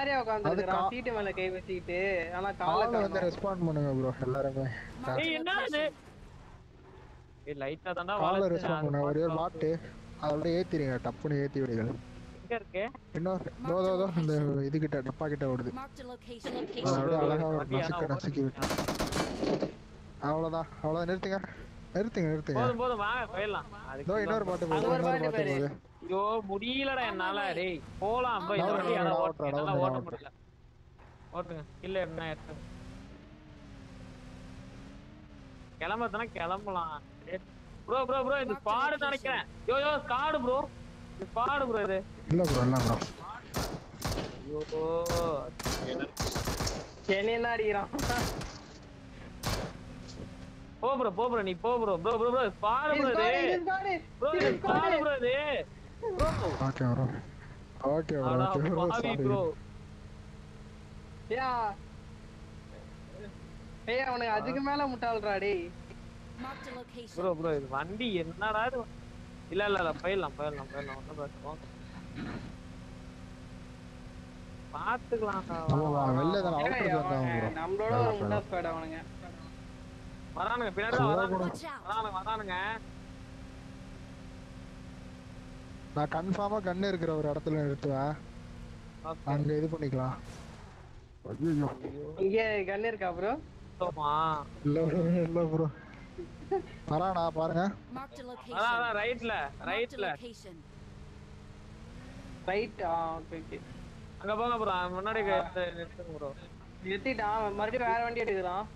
மாதிரியே உட்காந்துருக்கான் கா- சீட்டு மேல கை வச்சுக்கிட்டு ஆனா கால காலை வந்து ரெஸ்பாண்ட் பண்ணுங்க ப்ரோ எல்லாருமே ஏய் என்ன இது ஏய் லைட்டா தான்டா காலை வளைச்சு ரெஸ்பாண்ட் பண்ணுங்க ஒரே ஒரு பாட்டு அதோட ஏத்திடுங்க டப்புன்னு ஏத்தி விடுங்க எங்க இருக்கு இன்னொரு தோ தோ தோ இந்த இது கிட்ட டப்பா கிட்ட ஓடுது Marked a location. அதோட அழகா ஒரு வண்டி ஆனா நசுக்கு நசுக்கி விட்டு அவ்வளவுதான் அவ்வளவுதான் நிறுத்துங்க நிறுத்துங்க நிறுத்துங்க போதும் போதும் வாங்க போயிடலாம் இதோ இன்னொரு பாட்டு போகுது அது ஒரு இன்னொரு பாட்டு பாட்டு பாரு. போகுது ஐயோ முடியலடா என்னால டேய் போலாம் போய் இந்த நவுறு, வண்டி யாரா நவுறு, ஓட்டுங்க நவுறு, என்னால ஓட்ட நவுறு. முடியல ஓட்டுங்க இல்ல என்ன எடுத்துங்க கிளம்புறதுனா கிளம்பலாம் ப்ரோ ப்ரோ ப்ரோ இது ஸ்பாடு நினைக்கிறேன் யோ யோ ஸ்காடு ப்ரோ இது ஸ்பாடு ப்ரோ இது இல்ல ப்ரோ இல்ல ப்ரோ ஐயோ என்னையும் தான் அடிக்கிறான் போ ப்ரோ போ ப்ரோ நீ போ bro bro bro bro spot bro இது ப்ரோ இது ஸ்பாடு ப்ரோ இது bro okay bro okay bro அடா ஓகே ப்ரோ பாவி சாரி ப்ரோ ஏயா ஏய் அவனுக்கு அதுக்கு மேல முட்டாள்றா டேய் Marked a location. Bro bro இது வண்டி என்னடா இது இல்ல இல்ல இல்ல போயிடலாம் போயிடலாம் போயிடலாம் ஒன்றும் பேசுவோம் பாத்துக்கலாம்டா ஆமா வெளில தான் ஏய், அவுட்டர் வந்தாங்க அவன் ப்ரோ நம்மளோட ஒரு முட்டா ஸ்குவாட் அவனுங்க வரானுங்க பின்னாடி தான் வரானுங்க Watch out. வரானுங்க வரானுங்க நான் கன்ஃபார்மா கண்ணு இருக்கிற ஒரு இடத்துல நிறுத்துவேன் Okay. அங்க இது பண்ணிக்கலாம் ஐயோ இங்க கன் இருக்கா ப்ரோ சுத்தமா. இல்ல ப்ரோ இல்ல ப்ரோ வரானா பாருங்க Marked a location. அதான் அதான் ரைட்ல Marked a ரைட்ல location. ரைட் ஆ ஓகே ஓகே அங்க போங்க ப்ரோ முன்னாடி க- நிறுத்துங்க ப்ரோ நிறுத்திட்டான் மறுபடியும் வேற வண்டி எடுக்கிறான்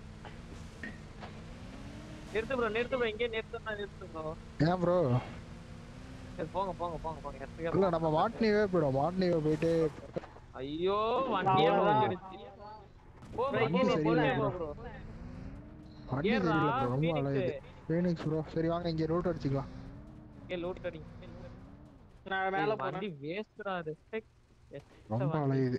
நிறுத்து ப்ரோ நிறுத்து ப்ரோ இங்கே நிறுத்துனா நிறுத்து ப்ரோ ஏன் ப்ரோ போங்க போங்க போங்க போங்க எடுத்துக்க இல்ல நம்ம மாட்னிவே போயிடும் மாட்னிவே போயிட்டு ஐயோ வண்டியே அவ்வளவுதான். முடிஞ்சிடுச்சு போ ப்ரோ வண்டி போ ப்ரோ சரியில்லை போ bro. ப்ரோ வண்டி ஏறா, தெரியல ப்ரோ ரொம்ப Phoenix. அழகுது ஃபீனிக்ஸ் ப்ரோ சரி வாங்க இங்க ரூட் அடிச்சுக்கலாம் ஏ லூட் அடி நான் மேல வண்டி போறேன் வேஸ்ட்டா ரெஸ்பெக்ட் ரொம்ப அழகுது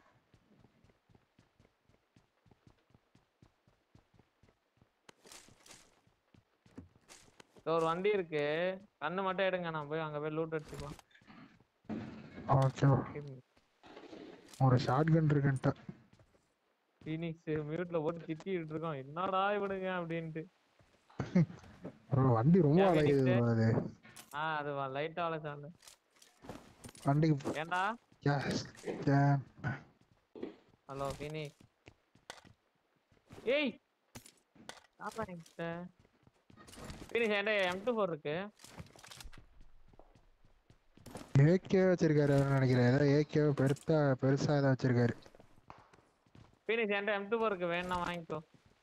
ஒரு வண்டி இருக்கு கண்ணு மட்டும் எடுங்க நான் போய் அங்க போய் லூட் அடிச்சுக்கலாம் ஓகே ஒரு ஷார்ட் கன் இருக்குன்ட்டு ஃபீனிக்ஸ் மியூட்ல போட்டு திட்டிட்டு இருக்கோம் என்னடா இவனுங்க அப்படின்ட்டு ப்ரோ வண்டி ரொம்ப ஏன் அழகுது Phoenix? bro அது ஆ அது லைட்டா அழைச்சாங்க வண்டிக்கு ஏன்டா yes yeah. ஹலோ ஃபீனிக்ஸ் ஏய் ஆமா என்கிட்ட ஃபீனிக்ஸ் என்கிட்ட எம் டூ ஃபோர் இருக்கு ஏகே வச்சிருக்காரு அவரு நினைக்கிறேன் ஏதோ ஏகே பெருசா பெருசா ஏதோ வச்சிருக்காரு ஃபீனிக்ஸ் என்கிட்ட எம் டூ ஃபோர் இருக்கு வேணா வாங்கிக்கோ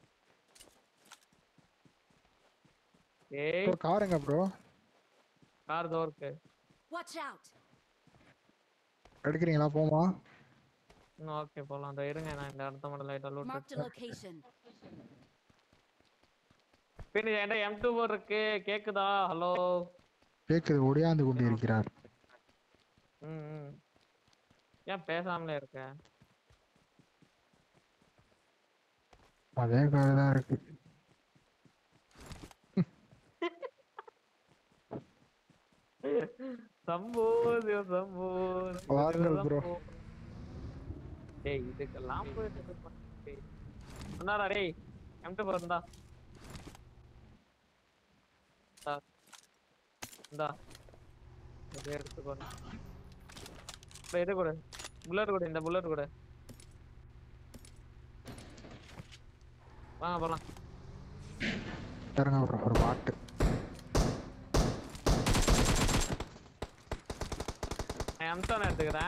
ஏய் ப்ரோ காருங்க ப்ரோ கார் தோ இருக்கு Watch out. எடுக்கிறீங்களா போமா ஓகே போலாம் அந்த இருங்க நான் இந்த இடத்த மட்டும் லைட்டா loot Marked a location. Phoenix என்கிட்ட எம் டூ ஃபோர் இருக்கு கேக்குதா ஹலோ கேக்குது ஒடியாந்து கொண்டு இருக்கிறார் ம் ம். ஏன் பேசாமலே இருக்க அதே கார் தான் இருக்கு சம்போ சிவ சம்போ சிவ வாருங்கள் bro. சம்போ. டேய் இதுக்கெல்லாம் போயிட்டு இது பண்ணு. டேய். என்னடா டேய் எம்ட்டு போறா இந்தா இதை எடுத்துக்கோ இப்ப இது கூட புல்லட் கூட இந்த புல்லட் கூட வாங்க போலாம் பாருங்க ப்ரோ ஒரு பாட்டு நான் எம்டான் எடுத்துக்கிறேன்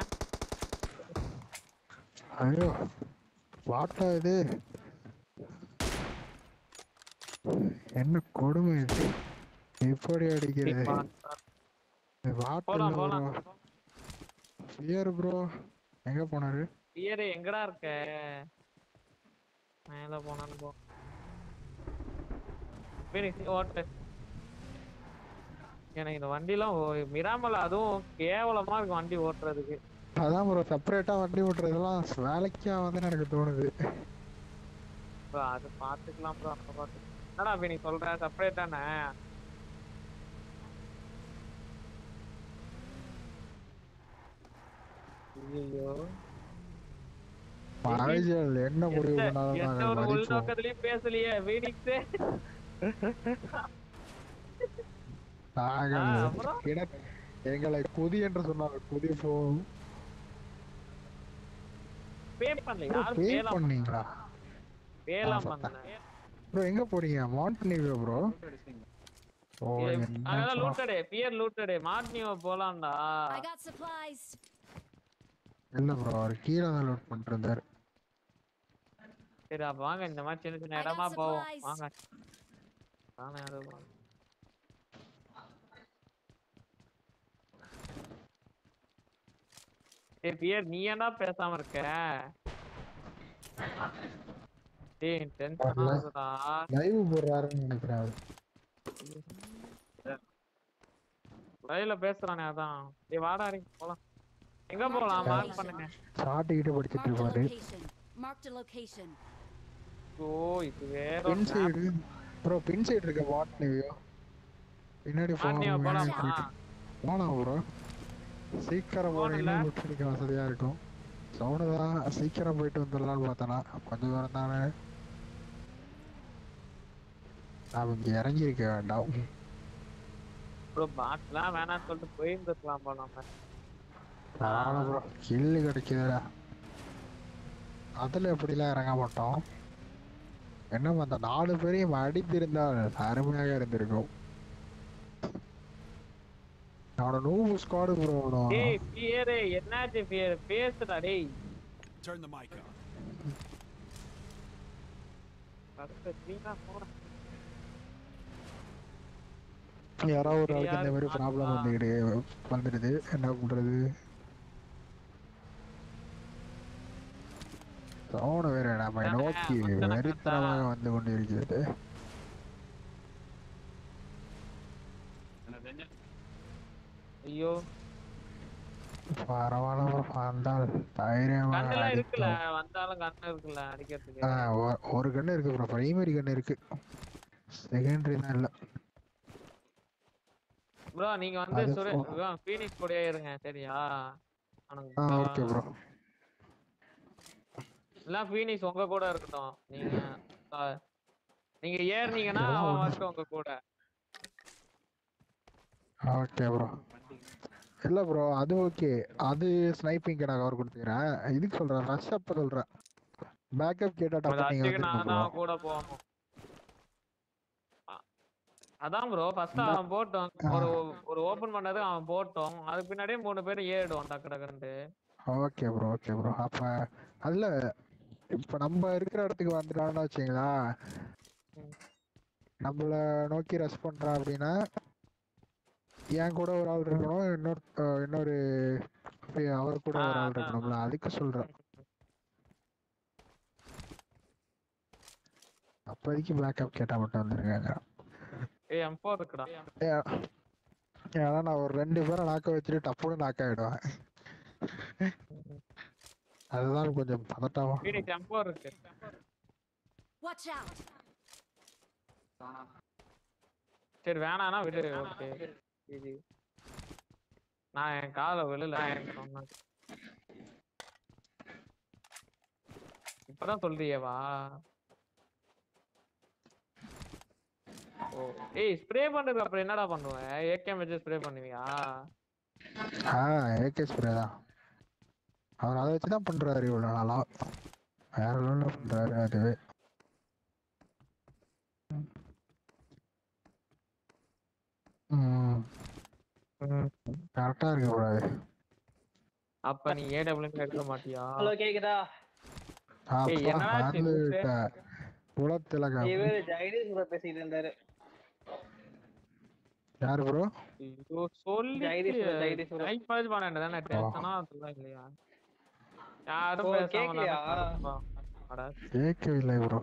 ஐயோ வாட்டா இது என்ன கொடுமை இது எப்படி அடிக்கிறது வாட்டா போலாம் போலாம் ஃபியர் ப்ரோ எங்க போனாரு பியரு எங்கடா இருக்க மேல போனான்னு போ Phoenix, ஓட்டு எனக்கு இந்த வண்டிலாம் ஓ- மிராமல அதுவும் கேவலமா இருக்கு வண்டி ஓட்டுறதுக்கு அதான் ப்ரோ செப்பரேட்டா வண்டி ஓட்டுறதெல்லாம் வேலைக்கா வந்து எனக்கு தோணுது bro, அது பாத்துக்கலாம் ப்ரோ அப்ப பாத்து என்னடா நீ சொல்ற செப்பரேட் தானே ஐயோ பாய்ச்சல் என்ன முடிவு எந்த பண்ணாலும் எந்த நாங்க ஒரு மதிப்போம் உள்நோக்கத்திலயும் பேசலையே வீனிக்ஸ் நாங்கள் ஆ, அப்புறம்? கிண- எங்களை குதி என்று சொன்னாங்க குதி போகும் பே பண்ணல யாரும் பே பேலாம் பண்ணீங்களா பேலாம் ஆ, பண்ணல ப்ரோ எங்க போறீங்க மாண்டனிவியோ ப்ரோ ஓ என்ன அதான் bro. லூட்டடே பியர் லூட்டடே மாட்னியோ போலாம்டா I got supplies. இல்ல ப்ரோ அவர் கீழே தான் லோட் பண்ணிட்டு இருந்தாரு சரி அப்ப வாங்க இந்த மாதிரி சின்ன சின்ன I got இடமா போவோம் supplies. வாங்க வாங்க யாரும் வாங்க. டேய் பியர் நீ ஏன்டா பேசாம இருக்க டேய் டென்ஷன் வரல. ஆகுதுடா லைவ் போடுறாருன்னு நினைக்கிறேன் அவரு. லைவ்ல பேசுறானே அதான் டேய் வாடா இறங்கி போலாம் எங்க போலாம் மார்க் பண்ணுங்க சாட்டிக்கிட்டு படிச்சிட்டு Marked a இருப்பாரு location. Marked a location. ஓ இது வேற பின் ஒரு சைடு ப்ரோ பின் சைடு இருக்க மாண்டனிவியோ பின்னாடி மாட்னியோ போகணும் போலாமா போலாம் ப்ரோ சீக்கிரம் போனீங்கன்னா போகணும்ல? loot அடிக்க வசதியா இருக்கும் சவுண்டு தான் சீக்கிரம் போயிட்டு வந்துடலாம்னு பார்த்தனா கொஞ்சம் தூரம் தானே நான் இங்க இறங்கி இருக்க வேண்டாம் ப்ரோ பாட்லாம் வேணாம்னு சொல்லிட்டு போயிருந்துருக்கலாம் போல நம்ம பரவாயில்ல ப்ரோ கில்லு கிடைக்குதுடா அதுல எப்படிலாம் இறங்க மாட்டோம் என்ன அந்த நாலு பேரையும் அடித்திருந்தால் அருமையாக இருந்திருக்கும் அவனோட நூறு ஸ்குவாடு ப்ரோ அவனும் டேய் பியரே என்னாச்சு பியர் பேசுடா டேய் Turn the mic on. First நீங்க போடா யாராவது ஒரு ஆளுக்கு இந்த மாதிரி யாரு ப்ராப்ளம் பார்த்தா? வந்துக்கிட்டு வந்துடுது என்ன பண்றது சவுண்ட் வேற நம்ம அதானே, நோக்கி மத்தன வெறித்தனமாக கத்தா. வந்து கொண்டிருக்கிறது ஐயோ பரவாயில்ல bro, வந்தால் தைரியமாக கண்ணெல்லாம் இருக்குல்ல அடித்தோம். வந்தாலும் கண்ணு இருக்குல்ல அடிக்கிறதுக்கு ஆ, ஒ- ஒரு கண்ணு இருக்கு ப்ரோ பிரைமரி கண்ணு இருக்கு செகண்டரி தான் இல்ல ப்ரோ நீங்க வந்து அது சுரே போ- ஃபீனிக்ஸ் கூடயே இருங்க சரியா அவனுக்கு ஆ ஓகே ப்ரோ இல்ல ஃபீனிக்ஸ் உங்க கூட இருக்கட்டும் நீங்க ஆ, நீங்க ஏறுனீங்கன்னா எல்லாம் அவன் ஒண்ணு. வரட்டும் உங்க கூட ஓகே ப்ரோ இல்ல ப்ரோ அது ஓகே அது ஸ்னைப்பிங் நான் கவர் கொடுத்துக்கிறேன் இதுக்கு சொல்றேன் ரஷ் அப்ப சொல்றேன் பேக்கப் கேட்டா அது டப்பு நீங்க அச்சுக்கு நான் வந்துருங்க தான் கூட போகணும் அ- அதான் ப்ரோ ஃபர்ஸ்ட் அவன் போட்டோம் ஒரு ஒரு ஓபன் பண்ணது அவன் போட்டோம் அதுக்கு பின்னாடியே மூணு பேரும் ஏறிடுவோம் டக்கு டக்குன்ட்டு ஓகே ப்ரோ ஓகே ப்ரோ அப்ப அதுல இப்ப நம்ம இருக்கிற இடத்துக்கு வந்துட்டான்னு வச்சுங்களா ம். நம்மள நோக்கி ரஷ் பண்றான் அப்படின்னா என் கூட ஒரு ஆள் இருக்கணும் இன்னொரு அஹ், இன்னொரு அப்படி அவர் கூட ஆ, ஒரு ஆள் அதான், இருக்கணும்ல அதுக்கு சொல்றேன் அப்போதைக்கு பேக்கப் கேட்டா மட்டும் வந்துருங்க ஏய் M4 இருக்குடா ஏன்னா நான் ஒரு ரெண்டு பேரை நாக்க வச்சுட்டு டப்புன்னு நாக்க ஆயிடுவேன் அதுதான் கொஞ்சம் பதட்டமா ஃபீனிக்ஸ் M4 இருக்கு Watch out. சரி வேணானா விடு ஓகே இது நான் என் கால விழல சொன்னேன் இப்பதான் சொல்றியேவா ஓ ஏய் ஸ்ப்ரே பண்றதுக்கு அப்புறம் என்னடா பண்ணுவ ஏகேம் வச்சு ஸ்ப்ரே பண்ணுவியா ஆ ஏகே ஸ்ப்ரே தான் அவர் அதை வச்சு தான் பண்றாரு இவ்வளோ நாளா வேற லெவலில் பண்றாரு அதுவே ம் கரெக்டா இருக்கு bro அது அப்ப நீ ஏடபிள்யூ எடுக்க மாட்டியா ஹலோ கேக்குதா ஏய், அப்பா என்னடா ஆச்சு வந்து லூசு? குலத்திலகம் இவரு ஜெகதீஷ் கூட பேசிட்டு இருந்தாரு யாரு ப்ரோ ஐயோ சொல்லி Jagadish bro, Jagadish bro. Like pass பண்ண வேண்டியதானே டென்ஷனா அதெல்லாம் இல்லையா யாரும் ஓ, பேசாம கேக்கலையா? நடப்பா. அட கேட்கவில்லை ப்ரோ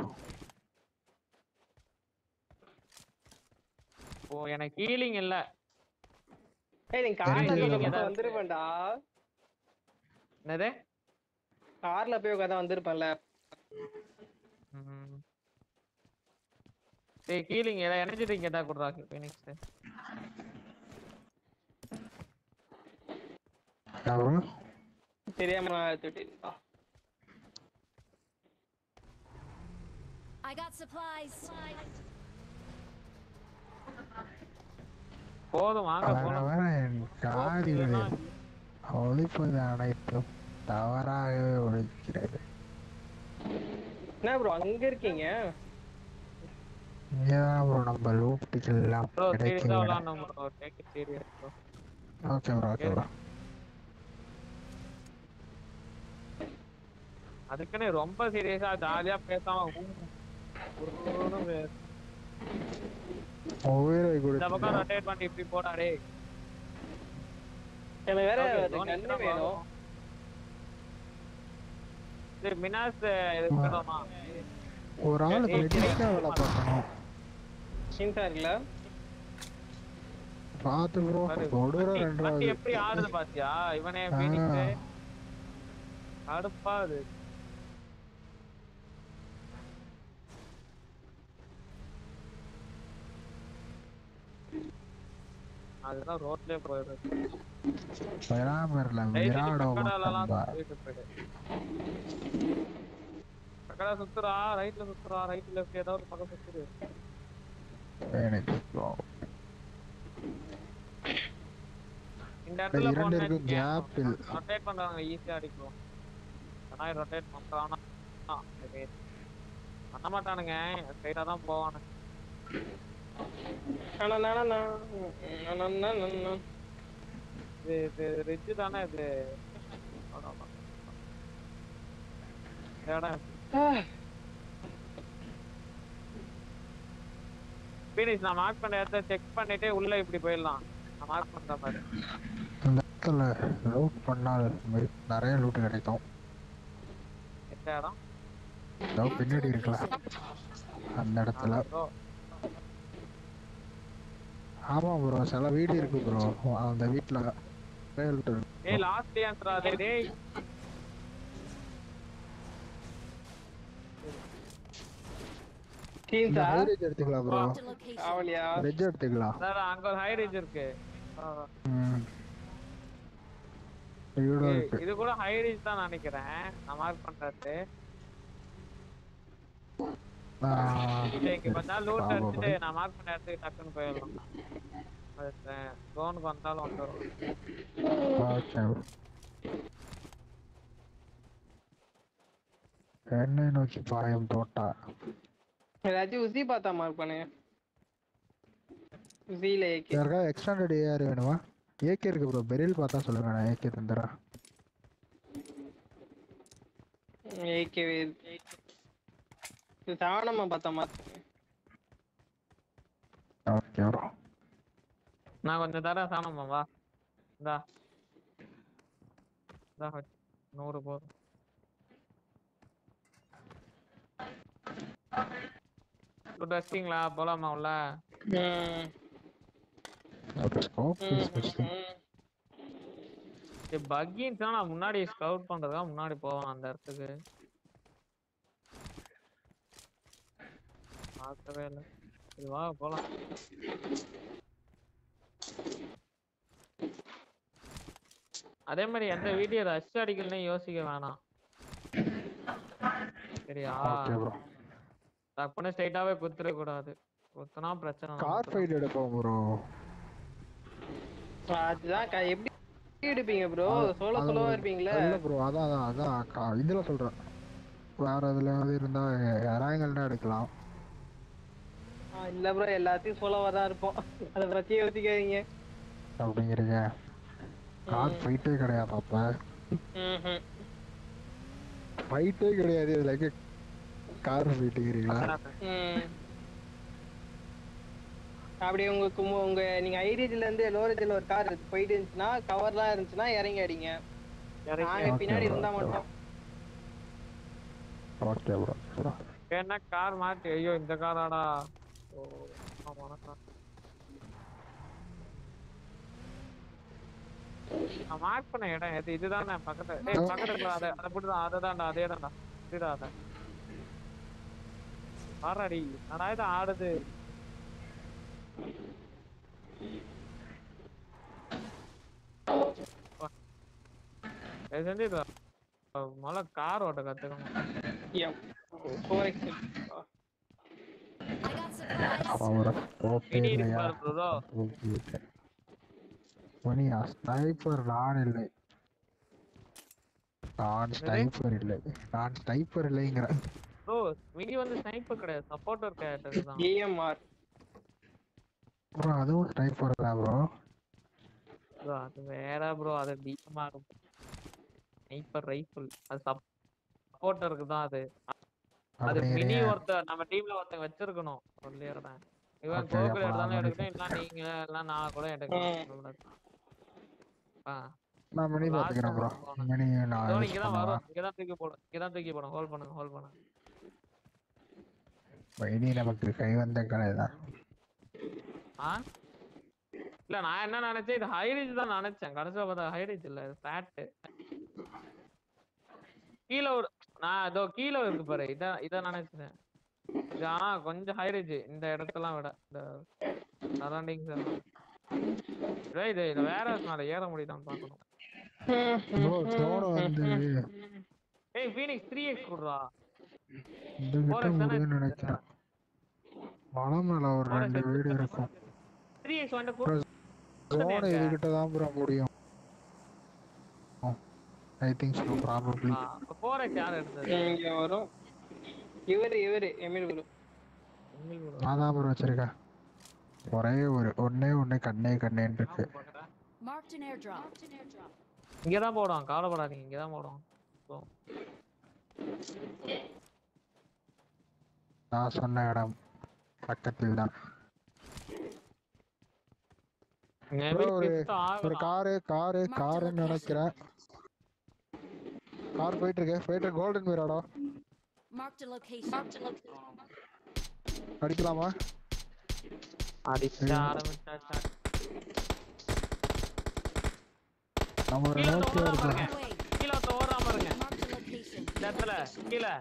ஓ எனக்கு ஹீலிங் இல்ல ஏய் நீ கார்ல தெரிஞ்சது போய் தான். உட்காந்து வந்திருப்பேன்டா என்னது கார்ல போய் உட்காந்து வந்திருப்பேன்ல ம். டேய் ஹீலிங் ஏதா எனர்ஜி ட்ரிங்க் கேட்டா குடுறா ஃபீனிக்ஸ் யாரு தெரியாம நான் எடுத்துட்டு I got supplies. போதும் வாங்க வர போலாம் வர என் காதுகளில் ஓகேதான். ஒழிப்பது அனைத்தும் தவறாகவே ஒழிக்கிறது என்ன ப்ரோ அங்க இருக்கீங்க இங்கதான் ப்ரோ நம்ம லூட்டுகள் எல்லாம் ப்ரோ சீரியஸா கிடைக்கும் விளாடணும் bro take it serious bro okay bro okay bro அதுக்குன்னு ரொம்ப சீரியஸா ஜாலியா பேசாம ஊ, உருன்னு பே- உயிரை இந்த பக்கம் கொடுத்து ரொட்டேட் பண்ணி இப்படி போடா டேய் எனக்கு வேற Okay, அது தோனி கண்ணு தான் வேணும் வரும். சரி மினாஸ் இது பண்ணலாமா ஒரு ஆள் ஏய், மெடிக்கா வேலை பார்க்கணும் ஷின்சா இருக்குல்ல பார்த்து ப்ரோ பாரு, ஒரு ரூபா வண்டி- ரெண்டு வண்டி ரூபா எப்படி ஆடுது பாத்தியா இவனே ஆ. பீனிக்ஸ் கடுப்பா அது அதெல்லாம் ரோட்லயே போயிடுது விராமர்ல தயவு செஞ்சு விராடோ பக்கடாலலாம் மட்டும் சுத்திட்டு போயிடு. பக்கடா சுத்துறா ரைட்ல சுத்துறா ரைட் லெஃப்ட் ஏதாவது ஒரு பக்கம் சுத்துரு எனக்கு bro. இந்த இடத்துல இரண்டு இருக்கும் gap இல். ரொட்டேட் பண்றவங்க ஈஸியா அடிக்கும் ஆனா ரொட்டேட் பண்றானா ஆ, சரி. பண்ண மாட்டானுங்க ஸ்ட்ரைட்டா தான் போவானுங்க ஆனா நானா நான் நானா நான் நான் இது இது ரிட்ஜ் தானே இது ஆமா. இந்த இடம் பீனிஷ் நான் மார்க் பண்ண இடத்த செக் பண்ணிட்டு உள்ள இப்படி போயிடலாம் நான் மார்க் பண்ற மாதிரி இந்த இடத்துல லூட் பண்ணால் மி- நிறைய லூட் கிடைக்கும் எந்த இடம் இதோ பின்னாடி இருக்குல்ல அந்த இடத்துல bro. ஆமா ப்ரோ சில வீடு இருக்கு ப்ரோ அந்த வீட்டுல நிறைய loot இருக்கு. ஏய் லாஸ்ட் ஆன்சரா டேய் டேய் இந்த ஷின்சா high ridge எடுத்துக்கலாம் ப்ரோ Marked a location. ஆவலியா ரெஜ் எடுத்துக்கலாம் சார் அங்க ஒரு ஹை ரிட்ஜ் இருக்கு ஆ. ம். வீடும் ஏய், இருக்கு இது கூட ஹை ரிட்ஜ் தான் நினைக்கிறேன் நான் மார்க் பண்றது ஆஹ், இல்ல இங்க பார்த்தா லூட் பாவம் அடிச்சுட்டு bro. நான் மார்க் பண்ண இடத்துக்கு டக்குன்னு போயிடலாம் ஜோனுக்கு வந்தாலும் வந்துடும் ஓகே என்னை நோக்கி பாயம் தோட்டா ஏதாச்சும் உசி பார்த்தா மார்க் பண்ணுங்க உசியில ஏகே யாருக்கா எக்ஸ்டாண்டர்ட் ஏஆர் வேணுமா ஏகே இருக்கு ப்ரோ பெரில் பார்த்தா சொல்லுங்க நான் ஏகே தந்துடுறேன் ஏகே சாணமா பார்த்தா மார்க் ஓகே ப்ரோ நான் கொஞ்சம் தரேன் சாணமா வா இந்தா இந்தா வச்சு. நூறு போதும் லூட் வச்சிட்டீங்களா போலாமா உள்ள ம் ஒரு ஸ்கோப் பக்கின்னு நான் முன்னாடி ஸ்கவுட் பண்றதுக்காக முன்னாடி போவேன் அந்த இடத்துக்கு பார்க்கவே இல்லை சரி வா போலாம் அதே மாதிரி எந்த வீடியோ ரஷ் அடிக்கலன்னு யோசிக்க வேணாம் சரியா ஓகே ப்ரோ டக்குன்னு ஸ்ட்ரைட்டாவே குத்துற கூடாது குத்துனா பிரச்சனை கார் நமக்கு தான். ஃபைட் எடுப்போம் ப்ரோ அதுதான் க- எப்படி எடுப்பீங்க ப்ரோ சோலோ சோலோவா இருப்பீங்களா இல்ல ப்ரோ அதான் அதான் அதான் கா- இதுல சொல்றேன் வேற இதுல வந்து இருந்தா இறாங்கல்னா எடுக்கலாம் ஆ, இல்ல ப்ரோ எல்லாத்தையும் சோலோவா தான் இருப்போம் அதை பத்தி யோசிக்காதீங்க அப்படிங்கிறீங்க கார் ஃபைட்டே கிடையாது அப்ப ம்ஹும். ஃபைட்டே கிடையாது இதுல கார் ஃபைட்டுங்கிறீங்களா ம். அப்படி உங்களுக்கு மு- உங்க நீங்க ஐடிஜில இருந்து லோரேஜ்ல ஒரு கார் போயிட்டு இருந்துச்சுன்னா கவர்லாம் இருந்துச்சுன்னா இறங்கி அடிங்க இறங்கி நாங்க Okay, பின்னாடி bro, இருந்தா okay, மட்டும் ஓகே ப்ரோ ப்ரோ என்ன கார் மாத்தி ஐயோ இந்த காராடா ஓ ஆமாண்ணா car. நான் மார்க் பண்ண இடம் எது இதுதானே பக்கத்துல டேய் பக்கத்துல அத அத போட்டுதான் அததான்டா அதே தான்டா இதுடா அத பாராடி நான் இது ஆடுது தயவு செஞ்சு இது முதல்ல கார் ஓட்ட கத்துக்கணும் ஃபோர் எக்ஸ் supplies. அவரை போட்டே மினி இல்லையா இருக்கு ப்ரோ ஓகே ஓகே மணியா ஸ்னைப்பர் நான் இல்லை நான் ஸ்னைப்பர் இல்லை நான் ஸ்னைப்பர் இல்லைங்கிறேன் ப்ரோ மினி வந்து ஸ்னைப்பர் கிடையாது சப்போர்ட்டர் கேரக்டர் தான் ஏஎம்ஆர் ப்ரோ அதுவும் ஸ்னைப்பர் தான் ப்ரோ ப்ரோ அது வேற ப்ரோ அது டீசமா இருக்கும் ஸ்னைப்பர் ரைஃபிள் அது சப்போர்ட்டருக்கு தான் அது அது மினி அப்படிங்கிறியா ஒருத்தர் நம்ம டீம்ல ஒருத்தங்க வச்சிருக்கணும் சொல்லிடுறேன் இவன் Okay, கோகுல் அப்ப எடுத்தாலும் அவனுக்கு- எடுக்கணும் இல்ல நீங்க இல்ல நான் கூட எடுக்கலாம் ஆ நான் மணி last பாத்துக்கிறேன் ப்ரோ time போனேன். மணி நான் இதோ யூஸ் இங்கதான் பண்ணுவேன் வரும் இங்கதான் தூக்கி போடும் இங்கதான் தூக்கி போடும் ஹோல்ட் பண்ணுங்க ஹோல்ட் பண்ணுங்க மணி நமக்கு கை வந்த கலை தான் ஆ இல்ல நான் என்ன நினைச்சேன் இது ஹைரேஜ் தான் நினைச்சேன் கடைசியா பார்த்தா ஹைரேஜ் இல்ல இது ஃபேட் கீழே ஒரு நான் இதோ கீழே இருக்கு பாரு இத இத நினைச்சேன் இது ஆனா கொஞ்சம் ஹைரேஜ் இந்த இடத்தெல்லாம் விட இந்த சரௌண்டிங்ஸ் எல்லாம் இது இது வேற மேல ஏற முடியுதான்னு பார்க்கணும் ப்ரோ தோணு வந்து ஏய் ஃபீனிக்ஸ் த்ரீ எக்ஸ் கொடுறா இந்த கிட்ட Forest தானே முடியும்னு நினைக்கிறேன் மலை மேல ஒரு ரெண்டு வீடு இருக்கும் த்ரீ எக்ஸ் வந்து Bro, தோணு இருக்க. இதுகிட்ட தான் ப்ரோ முடியும் I think so probably four X யார் எடுத்தது இங்க வரும் இவரு இவரு எமில் குரு எங்களுக்கு ஒரு நான் தான் ப்ரோ வச்சிருக்கேன் ஒரே ஒரு ஒன்னே ஒண்ணு கண்ணே கண்ணேன்னு இருக்கு போடுறேன். Marked an airdrop. இங்கதான் போடுவான் கவலைப்படாதீங்க இங்கதான் போடுவான் So, நான் சொன்ன இடம் பக்கத்தில் தான் maybe ஒரு- fifth ஒரு ஆகலாம். காரு காரு காருன்னு நினைக்கிறேன் கார் போயிட்டு இருக்கு போயிட்டு கோல்டன் மீராடா Marked a location. அடிக்கலாமா அடிக்க ஆரம்பிச்சாச்சா. நம்ம ஒரு கீழே நோக்கியா ஓடாம இருக்கோம் இருங்க. Away. கீழே ஒருத்தன் ஓடாம இருங்க. Marked a location. இந்த இடத்துல, கீழே.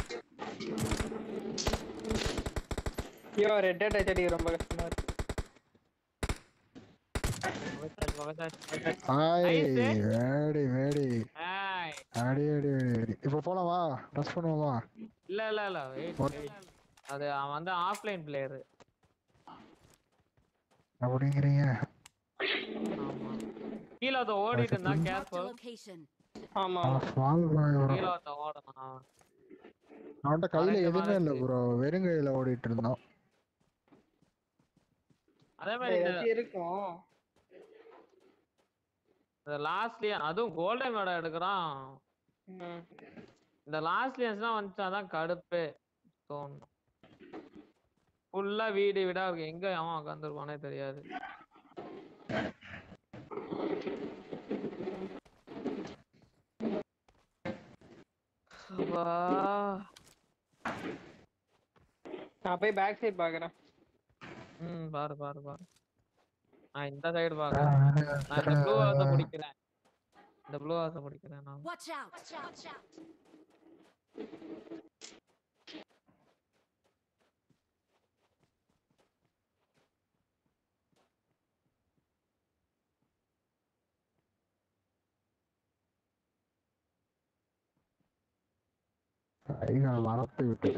ஐயோ ரெட் டேட் அடி ரொம்ப கஷ்டமா இருக்கு பகத்தாச்சு, பகத்தாச்சு, பகத்தாச்சு. Hi Nice. வேடி வேடி ஏய், அடி அடி அடி அடி இப்போ போலாமா ரஷ் பண்ணுவோமா இல்ல இல்ல இல்ல wait, What? wait. அது அவன் வந்து ஆஃப்லைன் பிளேயர் அப்படிங்கிறீங்க ஆமா கீழே ஒருத்தன் ஓடிட்டு இருந்தா Marked a கேர்ஃபுல் location. ஆமா அவன் ஸ்மால் பாய் ப்ரோ கீழே ஒருத்தன் ஓடணும் அவன்கிட்ட கையில மறைக்க எதுவுமே இல்ல மறைச்சு. ப்ரோ வெறும் கையில ஓடிட்டு இருந்தோம் அதே மாதிரி இந்த ஏதாச்சும் இருக்கும் லாஸ்ட்லியா அதுவும் கோல்டன் மெடல் எடுக்கிறான் ம். இந்த லாஸ்ட்லியன்ஸ்லாம் வந்துச்சாதான் கடுப்பு தோணும் ஃபுல்லா வீடு வீடா இருக்கு எங்க அவன் உட்காந்துருப்பானே தெரியாது அப்பா. நான் போய் பேக் சைடு பாக்குறேன் ம் பாரு பாரு பாரு நான் இந்த சைடு பாக்குறேன் நான் இந்த ப்ளூ ஹவுஸ பிடிக்கிறேன் இந்த ப்ளூ ஹவுஸ பிடிக்கிறேன் நான் Watch out. Watch out. கைகள் மறத்து விட்டது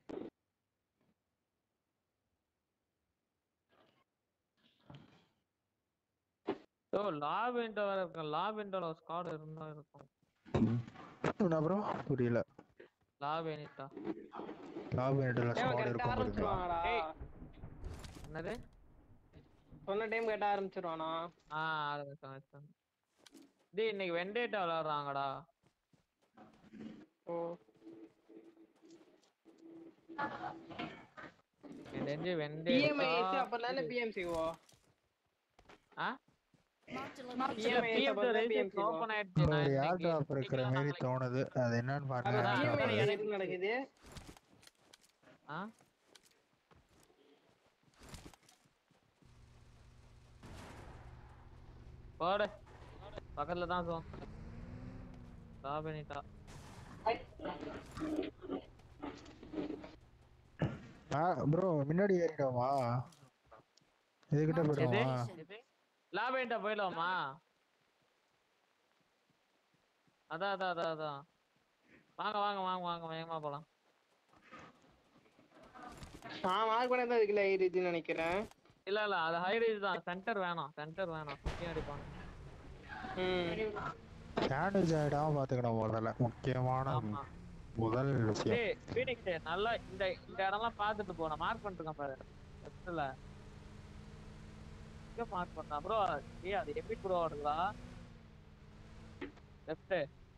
ஓ லாப் இன்டோ வேற இருக்கு லாப் இன்டோல ஸ்குவாட் இருந்தா இருக்கும் என்ன ப்ரோ புரியல லாப் இன்டா லாபம் இடத்துல ஏன் ஸ்குவாட் கட்ட இருக்கும் பாருங்க ஆரம்பிச்சிருவாங்கடா ஏய். என்னது சொன்ன டைம் கட்ட ஆரம்பிச்சிருவானா ஆ ஆரம்பிச்சான் ஆரம்பிச்சான். டேய் இன்னைக்கு வெண்டேட்டா விளையாடுறாங்கடா ஓ எனக்கு தெரிஞ்சு பிஎம்ஐ வெண்டேட்டா அப்ப தானே பிஎம்சி ஓ ஆ Marked a PMI location. I PM support தான் PMC வா? ஓபன் ஆயிடுச்சு ஒரு நான் ஏர் இன்னைக்கு டிராப் இருக்கிற இன்னைக்கு மாதிரி நாளைக்கு- தோணுது அது என்னன்னு பாருங்க அதுதான் air drop PMI அது. எதுக்கு நடக்குது ஆ போடு பக்கத்துல தான் சோ ராபினிட்டா ப்ரோ முன்னாடி ஏறிடுவோமா இதுகிட்ட Marked a போயிடுவோமா location. லாபினிட்டா போயிடலாமா அதான் அதான் அதான் அதான் வாங்க வாங்க வாங்க வாங்க வேகமா போலாம் நான் மார்க் பண்ணது அதுக்குள்ள ஏறிச்சுன்னு நினைக்கிறேன் இல்ல இல்ல அது ஹை ரேஞ்ச் தான் சென்டர் வேணாம் சென்டர் வேணாம் சுத்தியும் அடிப்பாங்க ம் டேமேஜ் ஆகிடாம பார்த்துக்கணும் முதல்ல முக்கியமான ஆமா முதல் விஷயம் டேய் ஃபீனிக்ஸ் நல்லா இந்த இந்த இடம்லாம் பார்த்துட்டு போ நான் மார்க் பண்ணிருக்கேன் பாரு லெஃப்ட்ல எங்க மார்க் பண்ணா ப்ரோ ஏய் அது எப்படி ப்ரோ வருதா லெஃப்ட்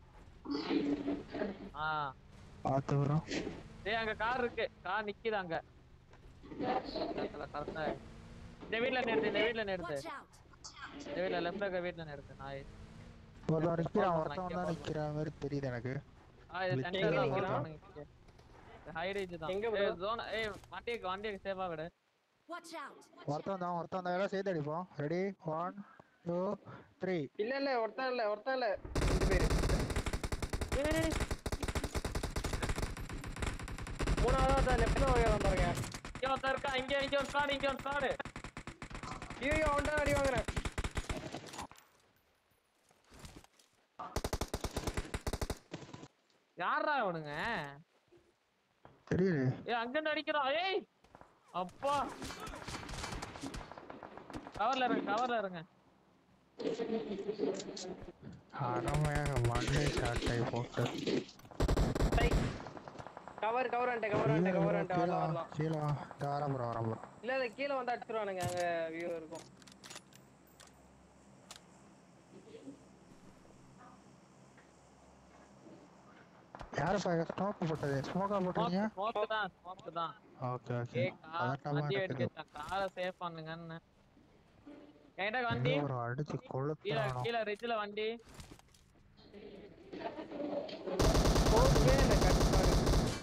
ஆ பார்த்து வரும் டேய் அங்க கார் இருக்கு கார் நிக்குது அங்க கரெக்டா இந்த வீட்ல நிறுத்து இந்த வீட்ல நிறுத்து Watch out! இந்த வீட்ல லெஃப்ட்ல இருக்க வீட்ல நிறுத்து நாய் ஒருத்தன் நிக்கிறான் போடுறேன், ஒருத்தன் இங்கே தான் போடுறேன். நிக்கிற மாதிரி தெரியுது எனக்கு ஆ இது எங்க சென்டர் தான் நிக்கிறான்? ஹை ரேஞ்ச் தான் எங்க ஏய் bro? ஜோன் ஏய் வண்டிக்கு வண்டிக்கு சேஃபா விடு Watch out! ஒருத்தன் தான் ஒருத்தன் தான் எல்லாம் சேர்த்து அடிப்போம் ரெடி ஒன் டூ த்ரீ இல்ல இல்ல ஒருத்தன் இல்ல ஒருத்தன் இல்ல ரெண்டு பேரு ஏய் மூணாவது லெஃப்ட்ல வரையாதான் பாருங்க இங்க ஒருத்தன் இருக்கா இங்க இங்க ஒரு ஸ்குவாட் இங்க ஒரு ஸ்குவாட் ஐயோ அவன்கிட்ட அடி வாங்குறேன் யாரா அவனுங்க தெரியுது ஏய் அங்க இருந்து அடிக்கிறான் ஏய் அப்பா கவர்ல இருங்க கவர்ல இருங்க அருமையாக மண்டை சாட்டை போட்டு கவர் கவர் அண்ட கவர் அண்ட கவர் அண்ட கீழே வரலாம் வா, வரலாம் கீழே வா. இதோ வரேன் bro, வரேன் bro. இல்ல இல்ல கீழே வந்து அடிச்சிருவானுங்க அங்க வியூ இருக்கும் யாரு ஸ்மோக் போட்டது ஸ்மோக்கா போட்டீங்க ஸ்மோக் தான் ஸ்மோக் தான் ஓகே ஓகே ஏய் கார் வண்டி எடுக்க காரை சேஃப் பண்ணுங்கன்னு என்கிட்ட வண்டி ஒரு அடிச்சு கீழே கொளுத்தானோ கீழே ரிட்ஜ்ல வண்டி ஓகே இந்த கட்டுப்பாடு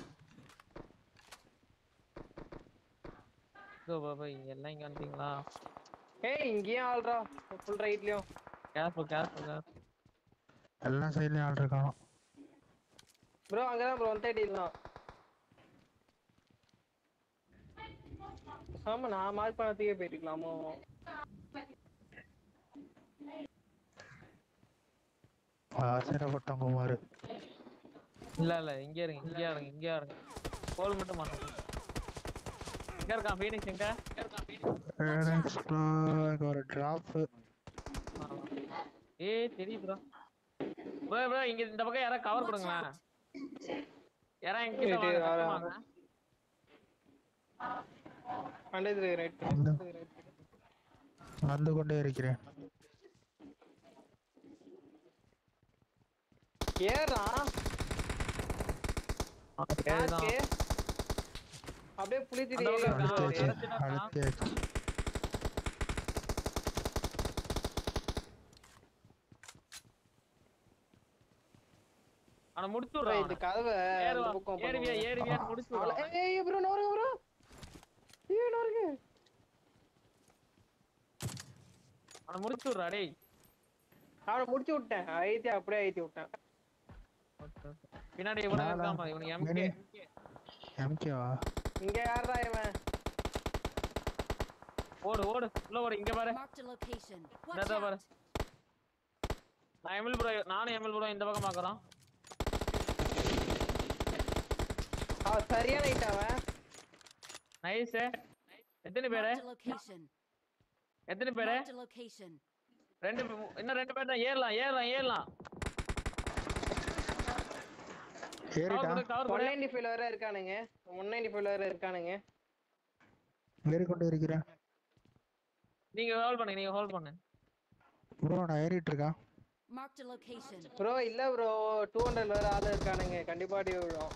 இதோ பாபா இங்க எல்லாம் இங்க வந்தீங்களா ஏய் இங்கேயும் ஆள்றா ஃபுல் ரைட்லயும் கேர்ஃபுல் கேர்ஃபுல் கேர்ஃபுல் எல்லா சைட்லயும் ஆள் இருக்கானோ ப்ரோ அங்கதான் ப்ரோ ஒன் தேர்ட்டி தான் ஆமா நான் மார்க் பண்ணதுக்கே போயிருக்கலாமோ ஆச்சரியப்பட்டவங்க மாறு இல்ல இல்ல இங்க இருங்க இங்க இருங்க இங்க இருங்க கோல் மட்டும் பண்ணுங்க எங்க இருக்கான் ஃபீனிக்ஸ் எங்க Next bro, இங்க ஒரு டிராப் ஏய் தெரியுது ப்ரோ ப்ரோ ப்ரோ இங்க இந்த பக்கம் யாரா கவர் Watch கொடுங்களேன் out! யாரா எங்க கிட்ட சரி, வாங்க வரேன். வாங்க ஹண்ட்ரட் ரைட் வந்து கொண்டே இருக்கிறேன் ஏறா சரிதான். அப்படியே புளிச்சிட்டு அந்த ஏறி பக்கம் வந்துருவாரு. அழுத்தியாச்சு இறச்சிட்டா? அழுத்தியாச்சு அவனை முடிச்சு bro, விடுறான் இந்த அவனை. கதவை அந்த ஏறுவா பக்கம் ஏறுவியா பண்ணுங்க. ஏறுவியா முடிச்சு அவ்வளவு- விடுறான் ஏய் ப்ரோ நோருங்க ப்ரோ ஏய் நோருங்க அவனை முடிச்சு விடுறா டேய் அவனை முடிச்சு விட்டேன் ஐத்தி அப்படியே ஐத்தி விட்டேன் பின்னாடி இவனுக்கு நானா? இருக்கான் பாரு, இவனுக்கு எம்கே மினி. எம்கேவா இங்க யாரா இவன் ஓடு ஓடு உள்ள ஓடு இங்க பாரு Marked a location. Watch இந்தா பாரு. out! நான் எம்எல் ப்ரோ நானும் எம்எல் ப்ரோ இந்த பக்கம் பாக்குறோம் அவன் சரியான ஹைட் அவன் நைஸ் எத்தனை பேரு Marked a location. எத்தனை பேரு Marked a location. ரெண்டு பே- இன்னும் ரெண்டு பேர் தான் ஏறலாம் ஏறலாம் ஏறலாம் கவர் ஏறிட்டான் கொடு கவர் ஒன் கொடு நைன்டி ஃபைவ்ல வேற இருக்கானுங்க ஒன் நைன்டி ஃபைவ்ல வேற இருக்கானுங்க ஏறிக்கொண்டே இருக்கிறேன் நீங்க ஹோல்ட் பண்ணுங்க நீங்க ஹோல்ட் பண்ணுங்க ப்ரோ நான் ஏறிட்டு இருக்கேன் Marked a location. ப்ரோ இல்ல ப்ரோ டூ ஹண்ட்ரட் வேற ஆளு இருக்கானுங்க கண்டிப்பா அடி விழும்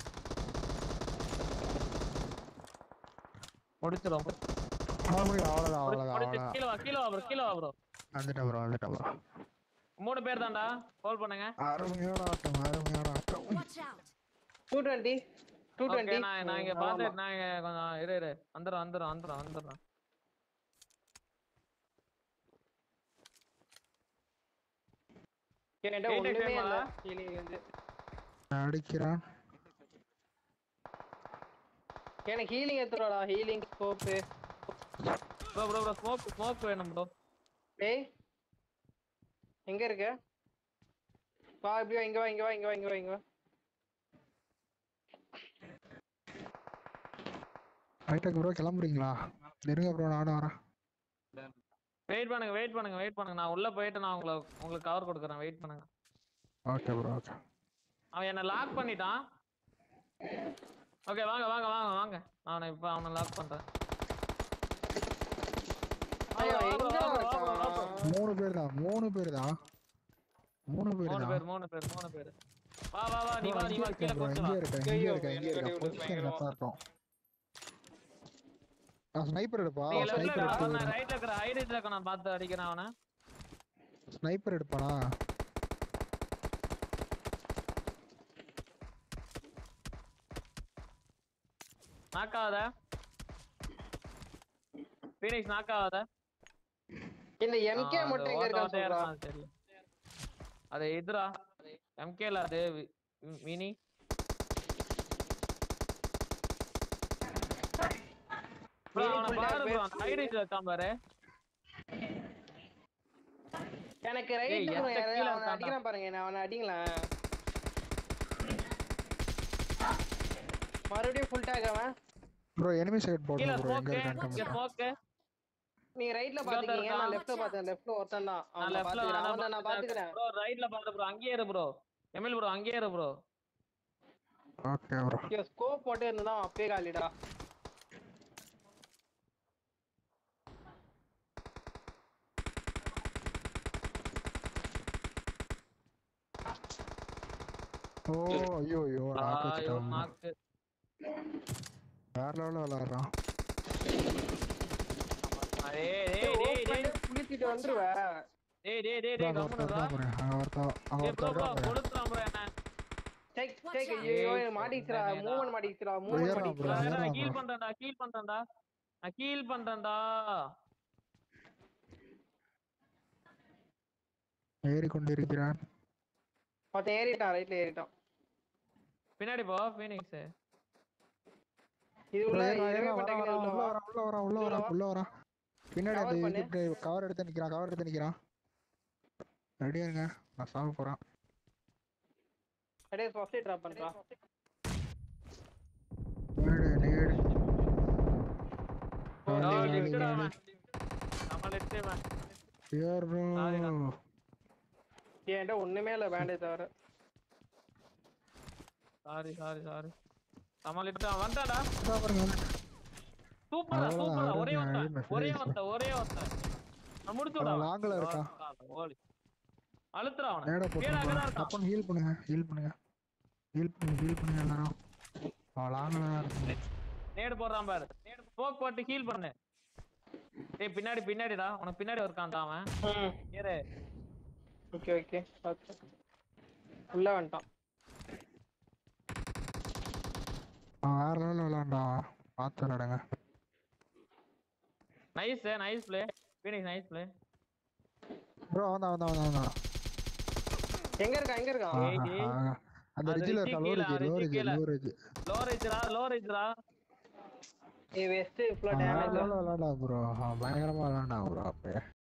முடிச்சிரும் அவ்வளவுதான் அவ்வளவுதான் முடிச்சு அவ்வளவுதான் முடிச்சு அவ்வளவுதான் கீழே வா கீழே வா ப்ரோ கீழே வா ப்ரோ வந்துட்டேன் ப்ரோ வந்துட்டேன் ப்ரோ மூணு பேர் தான்டா ஹோல்ட் பண்ணுங்க அருமையான ஆட்டம் அருமையான ஆட்டம் Watch out! Two twenty two okay twenty நான் நான் இங்க பாத்து நான் இங்க கொஞ்சம் இரு இரு வந்துடும் வந்துடும் வந்துடும் வந்துடும் என்கிட்ட Eight ஒண்ணுமே XM இல்ல ஆ? கீழே இருந்து நான் அடிக்கிறான் எனக்கு ஹீலிங் எடுத்துடா healing scope bro bro bro smoke smoke வேணும் ப்ரோ டேய் எங்க இருக்க வா இப்படி வா இங்க வா இங்க வா இங்க வா இங்க வா இங்க வா ஹைடெக் ப்ரோ கிளம்புறீங்களா இருங்க ப்ரோ நானும் வரேன் வெயிட் பண்ணுங்க வெயிட் பண்ணுங்க வெயிட் பண்ணுங்க நான் உள்ள போயிட்டு நான் உங்களை உங்களுக்கு கவர் கொடுக்குறேன் வெயிட் பண்ணுங்க ஓகே ப்ரோ ஓகே அவன் என்ன லாக் பண்ணிட்டான் ஓகே வாங்க வாங்க வாங்க வாங்க நான் இப்போ அவனை லாக் பண்றேன் ஐயோ, வா, bro, எங்க வா, bro, வா, bro, வா, bro. இருக்கான்? மூணு பேர் தான் மூணு பேர் தான் மூணு பேர் மூணு தான் பேர் மூணு பேர் மூணு பேர் வா வா வா நீ bro, வா நீ இங்கே வா கீழே இருக்கேன் bro, கொஞ்சம் இங்கே வா இருக்கேன் இங்கே ஐயோ, இருக்கேன் இங்கே எனக்கு இருக்கேன் இவ்வளவு பொசிஷன் பயங்கரமா. கரெக்டாக இருக்கும் ஸ்னைப்பர் எடுப்பா நீங்க லெஃப்ட்ல ஸ்னைப்பர் அவன் எடுத்து நான் ரைட்ல இருக்கிற ஹைரைட்ல இருக்க நான் பார்த்து அடிக்கிறேன் அவனை ஸ்னைப்பர் எடுப்பானா நாக் ஆகாத ஃபீனிக்ஸ் நாக் ஆகாத இந்த MK ஆ, மட்டும் அது எங்க இருக்கா ஓட்ட ஓட்டையா சொல்றா இருக்கான், அது தெரியல அது எதுரா எம்கேல அது வி- ம், மினி bro, Mini அவனை full பாரு damage. bro, அந்த high range ல இருக்கான் பாரு எனக்கு ஏய், ரைட்ல எத்த கீழ அவனை இருக்கான்டா. அடிக்கிறான் பாருங்க நான் அவனை அடிங்களேன் மறுபடியும் ஃபுல் டேக் அவன் ப்ரோ எனிமி சைடு கீழே போடுங்க ப்ரோ எங்க ஸ்மோக்கு இருக்கான்னு இங்க ஸ்மோக்கு நீங்க ரைட்ல இங்க பாத்துக்கீங்க இருக்கான். நான் லெஃப்ட்ல பார்த்தேன் லெஃப்ட்ல ஒருத்தன் தான் நான் அவனை லெஃப்ட்ல பாத்துக்கிறேன் அவனை நான் பாத்துக்கிறேன் ப்ரோ ரைட்ல பாத்து ப்ரோ அங்கேயே இரு ப்ரோ எமில் ப்ரோ அங்கேயே இரு ப்ரோ ஓகே ப்ரோ ஐயோ ஸ்கோப் போட்டு இருந்தா அவன் அப்பயே காலிடா ஓ ஐயோ ஐயோ நாக்கு ஐயோ வச்சுட்டான் நாக்கு வேற லெவலில் விளாட்றான் டேய் டேய் டேய் டேய் குளிச்சிட்டு வந்துருவ டேய் டேய் டேய் டேய் கம்முனு ஒருத்தர் தான் பாருங்க அங்க ஒருத்தன் அங்க ஏய் ப்ரோ ஒருத்தர் ப்ரோ தான் பாருங்க கொடுத்துறான் ப்ரோ என்ன டேக் Watch டேக் out. ஐயோ ஏய், மாட்டிச்சுடா சொன்னேனேடா. மூவ்மெண்ட் மாட்டிச்சுடா மூவ்மெண்ட் ஏறா bro, மாட்டிச்சுடா ஏறா நான் ஹீல் bro. பண்றேன்டா ஹீல் பண்றேன்டா நான் ஹீல் பண்றேன்டா ஏறி கொண்டிருக்கிறான் ஒருத்தன் ஏறிட்டான் ரைட்ல ஏறிட்டான் பின்னாடி போ ஃபீனிக்ஸ் இது bro, உள்ள ஏறா, இரவே ஏறா, வரா, பண்றீங்க வரா, உள்ள உள்ள வா வரா, உள்ள வரா, உள்ள வரா, உள்ள வரா. பின்னாடி Cover அந்த பண்ணு. இது கவர் எடுத்து நிக்கிறான் கவர் எடுத்து நிக்கிறான் ரெடியா இருங்க நான் சாக போறேன் அப்படியே ஃபர்ஸ்ட் டிராப் பண்றான் நேடு நேடு ஓ வலி, வலி, லிஃப்ட்டா வலி. அவன் நம்ம லிஃப்ட் அவன் ஏர் ப்ரோ சாரிடா. என்கிட்ட ஒண்ணுமே இல்ல பேண்டேஜ் தவிர சாரி சாரி சாரி நம்ம லிஃப்ட் அவன் வந்துட்டான்டா பாருங்க சூப்பரா அவ்வளவுதான், சூப்பரா ஒரே அவ்வளவுதான், ஒருத்தன் அவ்வளவுதான், ஒரே finish. ஒருத்தன் ஒரே ஒருத்தன் நான் முடிச்சுடா அவன் லாங்கில் இருக்கான் ஓடி அழுத்துறா அவனை நேட கீழே அங்கதான் போட்டு இருக்கான் தப்பன் ஹீல் பண்ணுங்க ஹீல் பண்ணுங்க ஹீல் பண்ணுங்க ஹீல் பண்ணுங்க எல்லாரும் அவன் லாங்கில் தான் இருக்கான் நேடு போடுறான் பாரு நேடு போக் போட்டு ஹீல் பண்ணு டேய் பின்னாடி பின்னாடிடா உனக்கு பின்னாடி இருக்கான்டா அவன் ம் ஏறு ஓகே ஓகே பார்த்து உள்ள வந்துட்டான் அவன் வேற லெவலில் விளாண்டா பார்த்து விளாடுங்க nice nice play Phoenix nice play bro வந்தான் வந்தான் வந்தான் வந்தான் எங்க இருக்கான் எங்க இருக்கான் ஏய், ஆஹா, ஏய். ஆஹா. அந்த அது ரிஜில் ரிஜி இருக்கா கீழ, லோரிஜி ரிஜி லோரிஜி கீழ. லோரிஜி லோ ரேஜ்ரா லோ ரேஜ்ரா ஏய் வெஸ்ட் இவ்ளோ அவன் வேற டேமேஜ் லெவலில் விளாண்டா ப்ரோ அவன் பயங்கரமா விளாண்டா ப்ரோ அப்பயே